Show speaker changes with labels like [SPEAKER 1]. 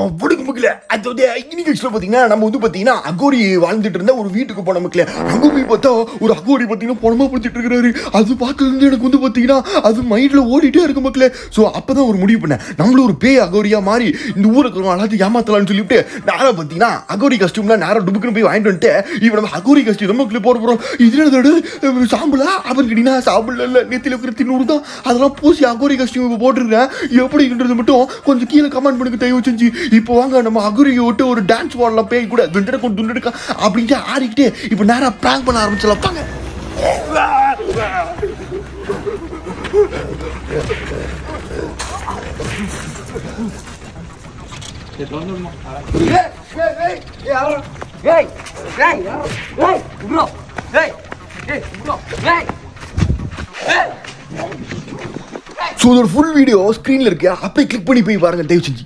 [SPEAKER 1] வணக்கம் மக்களே அதாவது இன்னைக்கு ஆக்சுவலாக பார்த்தீங்கன்னா நம்ம வந்து பார்த்தீங்கன்னா அகோரி வாழ்ந்துட்டு இருந்த ஒரு வீட்டுக்கு போன மக்களே அங்கே போய் பார்த்தா ஒரு அகோரி பார்த்தீங்கன்னா பணமாக படுத்திட்டு இருக்கிறாரு அது பார்த்ததுலேருந்து எனக்கு வந்து பார்த்தீங்கன்னா அது மைண்டில் ஓடிட்டே இருக்கு மக்களே ஸோ அப்போ தான் ஒரு முடிவு பண்ணேன் நம்மளும் ஒரு பேய் அகோரியா மாறி இந்த ஊருக்கு இருக்கிறவங்க எல்லாத்தையும் ஏமாத்தலாம்னு சொல்லிட்டு நேராக பார்த்தீங்கன்னா அகோரி கஸ்டியூம்லாம் நேராக டுபுக்குன்னு போய் வாங்கிட்டு வந்துட்டு இப்போ நம்ம அகோரி கஸ்டியூம் தான் மக்களே போட போகிறோம் இது என்னது சாம்பலா அவன் கேட்டீங்கன்னா சாம்பல் இல்லை நெத்தியில் இருக்கிற தின்னூறு தான் அதெல்லாம் பூசி அகோரி கஸ்டியூம் இப்போ போட்டுருக்கேன் எப்படின்றது மட்டும் கொஞ்சம் கீழே கமெண்ட் பண்ணுங்க தயவு செஞ்சு இப்போ வாங்க நம்ம அகுரியை விட்டு ஒரு டான்ஸ் பாடலாம் பேய் கூட துண்டெடுக்கும் துண்டெடுக்கா அப்படின்ட்டு ஆடிக்கிட்டு இப்போ நேராக ப்ராங்க் பண்ண ஆரம்பிச்சலாம் பாங்க
[SPEAKER 2] Hey! Hey! Hey! Bro! Hey! Hey! Bro! Hey!
[SPEAKER 1] So ஒரு ஃபுல் வீடியோ ஸ்க்ரீனில் இருக்கு அப்படியே கிளிக் பண்ணி போய் பாருங்க தயவு செஞ்சு